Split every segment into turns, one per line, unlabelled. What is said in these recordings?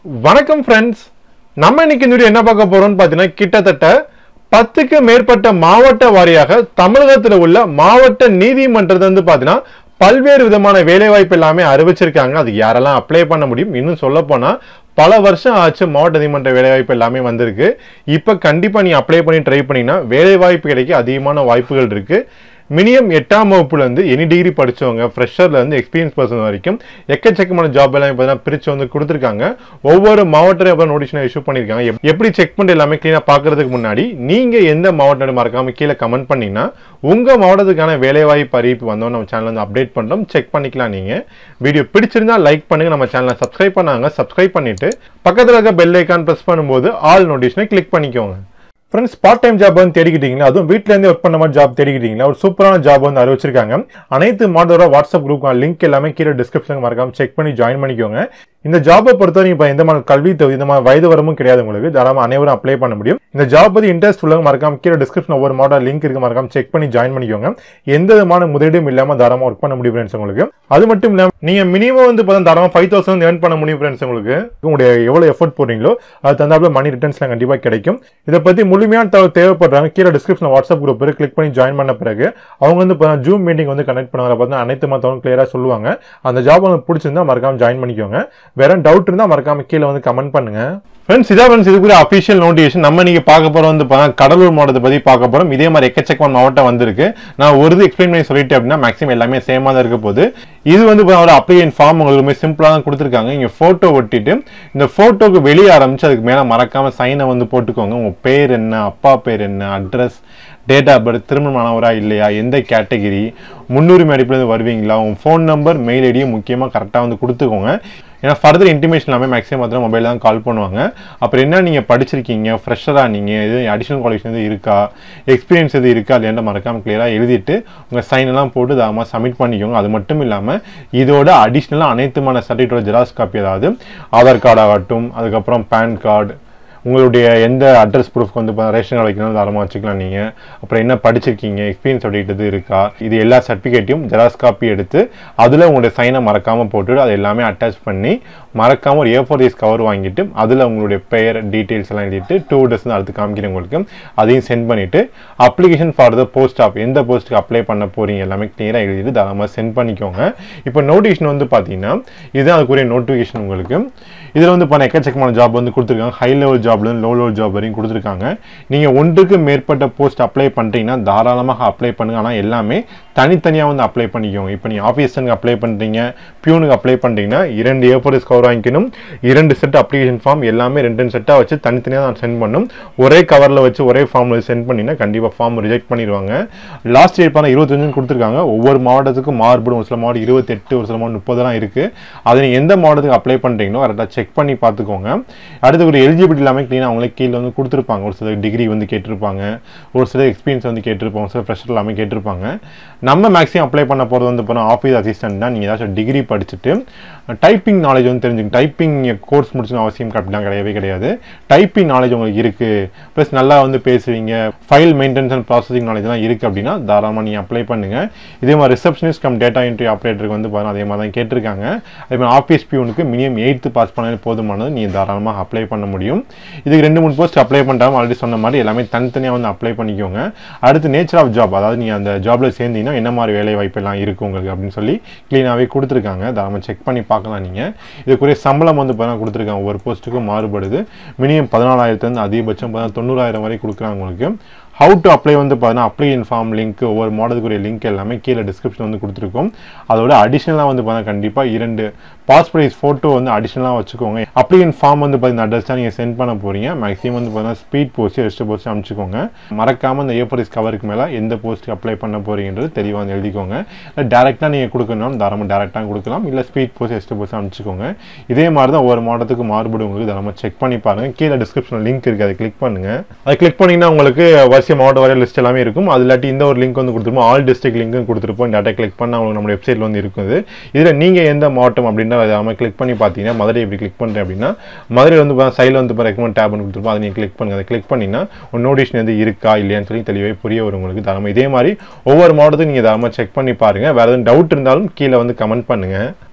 வணக்கம் ஃப்ரெண்ட்ஸ் நம்ம இன்னைக்கு இந்த video என்ன பார்க்க போறோம்னு பார்த்தீங்கன்னா கிட்டத்தட்ட பத்துக்கு மேற்பட்ட மாவட்ட வாரியாக தமிழகத்தில் உள்ள மாவட்ட நீதிமன்றத்தை வந்து பார்த்தீங்கன்னா பல்வேறு விதமான வேலைவாய்ப்பு எல்லாமே அறிவிச்சிருக்காங்க அதுக்கு யாரெல்லாம் அப்ளை பண்ண முடியும் இன்னும் சொல்ல போனா பல வருஷம் ஆச்சு மாவட்ட நீதிமன்ற வேலைவாய்ப்பு எல்லாமே வந்திருக்கு இப்போ கண்டிப்பாக நீ அப்ளை பண்ணி ட்ரை பண்ணீங்கன்னா வேலைவாய்ப்பு கிடைக்க அதிகமான வாய்ப்புகள் இருக்கு மினிமம் எட்டாம் வகுப்புல இருந்து எனி டிகிரி படிச்சவங்க ஃப்ரெஷர்ல இருந்து எக்ஸ்பீரியன்ஸ் பர்சன் வரைக்கும் எக்கச்சக்கமான ஜாப் எல்லாம் இப்போ தான் பிரிச்சு வந்து கொடுத்துருக்காங்க ஒவ்வொரு மாவட்ட அப்புறம் நோட்டிஷனை இஷ்யூ பண்ணியிருக்காங்க எப்- எப்படி செக் பண்ணி எல்லாமே க்ளீனாக பார்க்கறதுக்கு முன்னாடி நீங்க எந்த மாவட்டம் மறக்காம கீழே கமெண்ட் பண்ணீங்கன்னா உங்க மாவட்டத்துக்கான வேலைவாய்ப்பு அறிவிப்பு வந்தோம் நம்ம சேனல் வந்து அப்டேட் பண்றோம் செக் பண்ணிக்கலாம் நீங்க வீடியோ பிடிச்சிருந்தா லைக் பண்ணுங்க நம்ம சேனலை சப்ஸ்கிரைப் பண்ணாங்க சப்ஸ்கிரைப் பண்ணிட்டு பக்கத்துல இருக்க பெல் ஐக்கான் ப்ரெஸ் பண்ணும்போது ஆல் நோட்டிஷனை கிளிக் பண்ணிக்கோங்க ஃப்ரெண்ட்ஸ் பார்ட் டைம் ஜாப் வந்து தேடிக்கிட்டீங்களா அதுவும் வீட்ல இருந்தே ஒர்க் பண்ண மாதிரி ஜாப் தேடிக்கிட்டீங்களா ஒரு சூப்பரான ஜாப் வந்து அறிவிச்சிருக்காங்க அனைத்து மாடலோட வாட்ஸ்அப் குரூப் லிங்க் எல்லாமே கீழே டிஸ்கிரிப்ஷன் மறக்காம செக் பண்ணி ஜாயின் பண்ணிக்கோங்க இந்த ஜாபை பொறுத்தவரைக்கும் இப்போ எந்த மாதிரி கல்வி தகுதி, இந்த மாதிரி வயது வரமும் கிடையாது உங்களுக்கு தாராளமாக அனைவரும் அப்ளை பண்ண முடியும் இந்த ஜாப் பத்தி இன்ட்ரெஸ்ட் உள்ளவங்க மறக்காம கீழே டிஸ்கிரிப்ஷன் ஒவ்வொரு மாடல் லிங்க் இருக்கு மறக்காம செக் பண்ணி ஜாயின் பண்ணிக்கோங்க எந்த விதமான முதலீடும் இல்லாம தாராளமாக ஒர்க் பண்ண முடியும் ஃப்ரெண்ட்ஸ் உங்களுக்கு அது மட்டும் இல்லாம நீங்க மினிமம் வந்து பார்த்தா தாராளமாக ஃபைவ் தௌசண்ட் ஏர்ன் பண்ண முடியும் ஃப்ரெண்ட்ஸ் உங்களுக்கு உங்களுடைய எவ்வளவு எஃபோர்ட் போடுறீங்களோ அது தந்தாப்புல மணி ரிட்டர்ன்ஸ்லாம் கண்டிப்பா கிடைக்கும் இதை பத்தி முழுமையான தகவல் தேவைப்படுறாங்க கீழே டிஸ்கிரிப்ஷன் வாட்ஸ்அப் குரூப் இருக்கு கிளிக் பண்ணி ஜாயின் பண்ண பிறகு அவங்க வந்து ஜூம் மீட்டிங் வந்து கனெக்ட் பண்ணுவாங்க பார்த்தா அனைத்து மத்தவங்க கிளியரா சொல்லுவாங்க அந்த ஜாப் உங்களுக்கு பிடிச்சிருந்தா மறக்காம ஜாயின் பண்ணிக்கோங்க வேற டவுட் இருந்தா மறக்காம கீழே வந்து கமெண்ட் பண்ணுங்க ஃப்ரெண்ட்ஸ் இதான் ஃப்ரெண்ட்ஸ் இதுக்குரிய அஃபிஷியல் நோட்டிஃபிகேஷன் நம்ம நீங்க பார்க்க போறோம் வந்து பார்த்தா கடலூர் மாவட்டத்தை பத்தி பார்க்க போறோம் இதே மாதிரி எக்கச்சக்கமான மாவட்டம் வந்திருக்கு நான் ஒரு இது எக்ஸ்பிளைன் பண்ணி சொல்லிட்டேன் அப்படின்னா மேக்ஸிமம் எல்லாமே சேமா தான் இருக்க போகுது இது வந்து பார்த்தா ஒரு அப்ளிகேஷன் ஃபார்ம் உங்களுக்கு சிம்பிளா தான் கொடுத்துருக்காங்க இங்க போட்டோ ஒட்டிட்டு இந்த போட்டோக்கு வெளியே ஆரம்பிச்சு அதுக்கு மேல மறக்காம சைனை வந்து போட்டுக்கோங்க உங்க பேர் என்ன அப்பா பேர் என்ன அட்ரஸ் டேட் ஆஃப் பர்த் திருமணமானவரா இல்லையா எந்த கேட்டகிரி முன்னுரிமை அடிப்படையில் வருவீங்களா உங்க ஃபோன் நம்பர் மெயில் ஐடியும் முக்கியமாக கரெக்டாக வந்து கொடுத்துக்கோங்க ஏன்னா ஃபர்தர் இன்டிமேஷன் எல்லாமே மேக்ஸிமம் பார்த்தா மொபைல் தான் கால் பண்ணுவாங்க அப்புறம் என்ன நீங்கள் படிச்சிருக்கீங்க ஃப்ரெஷராக நீங்கள் எது அடிஷனல் குவாலிஃபிகேஷன் எதுவும் இருக்கா எக்ஸ்பீரியன்ஸ் எது இருக்கா இல்லையா மறக்காம கிளியராக எழுதிட்டு உங்கள் சைன் எல்லாம் போட்டு தாராளமாக சப்மிட் பண்ணிக்கோங்க அது மட்டும் இல்லாமல் இதோட அடிஷ்னலாக அனைத்துமான சர்டிஃபிகேட்டோட ஜெராக்ஸ் காப்பி அதாவது ஆதார் கார்டு ஆகட்டும் அதுக்கப்புறம் பேன் கார்டு உங்களுடைய எந்த அட்ரஸ் ப்ரூஃப் வந்து இப்போ ரேஷன் கார்டு வைக்கணும் தாராளமாக வச்சுக்கலாம் நீங்கள் அப்புறம் என்ன படிச்சிருக்கீங்க எக்ஸ்பீரியன்ஸ் அப்படின்றது இருக்கா இது எல்லா சர்டிஃபிகேட்டையும் ஜெராக்ஸ் காப்பி எடுத்து அதில் உங்களுடைய சைனை மறக்காமல் போட்டுட்டு அதை எல்லாமே அட்டாச் பண்ணி மறக்காமல் ஒரு ஏ ஃபோர் டேஸ் கவர் வாங்கிட்டு அதில் உங்களுடைய பெயர் டீட்டெயில்ஸ் எல்லாம் எழுதிட்டு டூ டேஸ் அடுத்து காமிக்கிறேன் உங்களுக்கு அதையும் சென்ட் பண்ணிவிட்டு application for the post of எந்த போஸ்ட்டுக்கு அப்ளை பண்ண போகிறீங்க எல்லாமே கிளியராக எழுதிட்டு தாராளமாக சென்ட் பண்ணிக்கோங்க இப்போ நோட்டிஃபிகேஷன் வந்து பார்த்தீங்கன்னா இதுதான் அதுக்குரிய நோட்டிஃபிகேஷன் உங்களுக்கு இதில் வந்து பண்ண எக்கச்சக்கமான ஜாப் வந்து கொடுத்துருக்காங்க ஹை லெவல் ஜாப்லேருந்து லோ லெவல் ஜாப் வரையும் கொடுத்துருக்காங்க நீங்கள் ஒன்றுக்கு மேற்பட்ட போஸ்ட் அப்ளை பண்ணுறீங்கன்னா தாராளமாக அப்ளை பண்ணுங்க ஆனால் எல்லாமே தனித்தனியாக வந்து அப்ளை பண்ணிக்கோங்க இப்போ நீங்கள் ஆஃபீஸருக்கு அப்ளை பண்ணுறீங்க பியூனுக்கு அப்ளை பண்ணுறீங்கன்னா இரண்டு ஏஃபோர்ஸ் கவர் வாங்கிக்கணும் இரண்டு செட் அப்ளிகேஷன் ஃபார்ம் எல்லாமே ரெண்டு ரெண்டு செட்டாக வச்சு தனித்தனியாக தான் சென்ட் பண்ணணும் ஒரே கவரில் வச்சு ஒரே ஃபார்மில் சென்ட் பண்ணிங்கன்னா கண்டிப்பாக ஃபார்ம் ரிஜெக்ட் பண்ணிடுவாங்க லாஸ்ட் இயர் பண்ண இருபத்தஞ்சு கொடுத்துருக்காங்க ஒவ்வொரு மாவட்டத்துக்கும் மாறுபடும் ஒரு சில மாவட்டம் இருபத்தெட்டு ஒரு சில மாவட்டம் முப்பதுலாம் இருக்குது அதை நீங்கள் எந்த மாவட்டத்துக்கு அப்ளை பண்ணுறீங்களோ கரெக்டாக செக் பண்ணி பார்த்துக்கோங்க அடுத்து ஒரு எலிஜிபிலிட்டி எல்லாமே க்ளீனாக அவங்களே கீழே வந்து கொடுத்துருப்பாங்க ஒரு சில டிகிரி வந்து கேட்டிருப்பாங்க ஒரு சில எக்ஸ்பீரியன்ஸ் வந்து கேட்டிருப்பாங்க ஒரு சில ஃப்ரெஷர் எல்லாமே கேட்டிருப்பாங்க நம்ம மேக்ஸிமம் அப்ளை பண்ண போகிறது வந்து இப்போ ஆஃபீஸ் அசிஸ்டன்ட் தான் நீங்கள் ஏதாச்சும் டிகிரி படிச்சுட்டு டைப்பிங் நாலேஜ் வந்து தெரிஞ்சுங்க டைப்பிங் கோர்ஸ் முடிச்சுன்னு அவசியம் கரெக்டாக கிடையவே கிடையாது டைப்பிங் நாலேஜ் உங்களுக்கு இருக்குது ப்ளஸ் நல்லா வந்து பேசுவீங்க ஃபைல் மெயின்டெனன்ஸ் அண்ட் ப்ராசஸிங் நாலேஜ்லாம் இருக்குது அப்படின்னா தாராளமாக நீங்கள் அப்ளை பண்ணுங்கள் இதே மாதிரி ரிசப்ஷனிஸ்ட் கம் டேட்டா என்ட்ரி ஆப்ரேட்டருக்கு வந்து பாருங்க அதே மாதிரி தான் கேட்டிருக்காங்க அதே மாதிரி ஆஃபீஸ் பியூனுக்கு மினிமம் எயித்து பாஸ் பண்ணாலே போதுமானது நீங்கள் தாராளமாக அப்ளை பண்ண முடியும் இதுக்கு ரெண்டு மூணு போஸ்ட் அப்ளை பண்ணுறாங்க ஆல்ரெடி சொன்ன மாதிரி எல்லாமே தனித்தனியாக வந்து அப்ளை பண்ணிக்கோங்க அடுத்து நேச்சர் ஆஃப் ஜாப் அதாவது நீங்கள் அந்த ஜாபில் சேர்ந்தீங்கன்னா என்ன மாதிரி வேலை வாய்ப்பு எல்லாம் இருக்குது உங்களுக்கு அப்படின்னு சொல்லி க்ளீனாகவே கொடுத்துருக்காங்க தாராளமாக செக் பண்ணி பார்க்கலாம் நீங்கள் இதுக்குரிய சம்பளம் வந்து பார்த்தா கொடுத்துருக்காங்க ஒவ்வொரு போஸ்ட்டுக்கும் மாறுபடுது மினிமம் பதினாலாயிரத்துலேருந்து அதிகபட்சம் பார்த்தா தொண்ணூறாயிரம் வரை கொடுக்குறாங்க உங்களுக்கு ஹவு டு அப்ளை வந்து பார்த்தீங்கன்னா அப்ளை இன்ஃபார்ம் லிங்க் ஒவ்வொரு மாடலுக்குரிய லிங்க் எல்லாமே கீழே டிஸ்கிரிப்ஷன் வந்து கொடுத்துருக்கோம் அதோட அடிஷ்னலாக வந்து பார்த்தீங்கன்னா கண்டிப்பாக இரண்டு பாஸ்போர்ட் சைஸ் ஃபோட்டோ வந்து அடிஷ்னலாக வச்சுக்கோங்க அப்ளிகன் ஃபார்ம் வந்து பார்த்தீங்கன்னா அட்ரஸ் தான் நீங்கள் சென்ட் பண்ண போகிறீங்க மேக்ஸிமம் வந்து பார்த்தீங்கன்னா ஸ்பீட் போஸ்ட் ரெஸ்ட் போஸ்ட் அனுப்பிச்சிக்கோங்க மறக்காமல் இந்த ஏப்பரிஸ் கவருக்கு மேலே எந்த போஸ்ட்டுக்கு அப்ளை பண்ண போகிறீங்கன்றது தெளிவாக வந்து எழுதிக்கோங்க இல்லை டேரெக்டாக நீங்கள் கொடுக்கணும் தாராளமாக டேரெக்டாக கொடுக்கலாம் இல்லை ஸ்பீட் போஸ்ட் ரெஸ்ட் போஸ்ட் அனுப்பிச்சிக்கோங்க இதே மாதிரி தான் ஒவ்வொரு மாவட்டத்துக்கு மாறுபடும் உங்களுக்கு தாராளமாக செக் பண்ணி பாருங்கள் கீழே டிஸ்கிரிப்ஷன் லிங்க் இருக்குது அதை கிளிக் பண்ணுங்கள் அதை கிளிக் பண்ணிங்கன்னா உங்களுக்கு வரிசை மாவட்ட வரைய லிஸ்ட் எல்லாமே இருக்கும் அது இல்லாட்டி இந்த ஒரு லிங்க் வந்து கொடுத்துருப்போம் ஆல் டிஸ்ட்ரிக்ட் லிங்க் கொடுத்துருப்போம் டேட்டா கிளிக் பண்ணால் உங்களுக்கு நம்ம வெப்சைட்டில் வந்து இருக்குது இதில் நீங்கள் எந்த மாவட்டம் அப்படின்னா அதை நம்ம கிளிக் பண்ணி பார்த்தீங்கன்னா மதுரை இப்படி கிளிக் பண்ணுறேன் அப்படின்னா மதுரை வந்து சைடில் வந்து ரெக்கமெண்ட் டேப் கொடுத்துருப்போம் அதை நீங்கள் கிளிக் பண்ணுங்க அதை கிளிக் பண்ணினா ஒரு நோட்டிஷன் எது இருக்கா இல்லையான்னு சொல்லி தெளிவாக புரிய வரும் உங்களுக்கு தாராளமாக இதே மாதிரி ஒவ்வொரு மாவட்டத்துக்கும் நீங்கள் தாராளமாக செக் பண்ணி பாருங்கள் வேறு எதுவும் டவுட் இருந்தாலும் கீழே வந்து கமெண்ட் பண்ணுங்கள்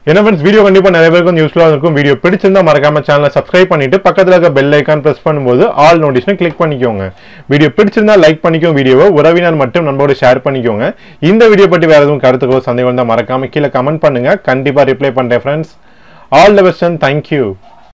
என்ன ஃப்ரெண்ட்ஸ் வீடியோ கண்டிப்பா நிறைய பேருக்கு வந்து யூஸ்ஃபுல்லாக இருக்கும் வீடியோ பிடிச்சிருந்தா மறக்காம சேனலை சப்ஸ்கிரைப் பண்ணிட்டு பக்கத்துல இருக்க பெல் ஐக்கான் பிரஸ் பண்ணும்போது ஆல் நோட்டிஃபிகேஷன் கிளிக் பண்ணிக்கோங்க வீடியோ பிடிச்சிருந்தா லைக் பண்ணிக்கோங்க வீடியோவை உறவினர் மட்டும் நம்மளோட ஷேர் பண்ணிக்கோங்க இந்த வீடியோ பற்றி வேற எதுவும் கருத்துக்களோ சந்தேகம் இருந்தால் மறக்காம கீழே கமெண்ட் பண்ணுங்க கண்டிப்பா ரிப்ளை பண்றேன் friends all the best and thank you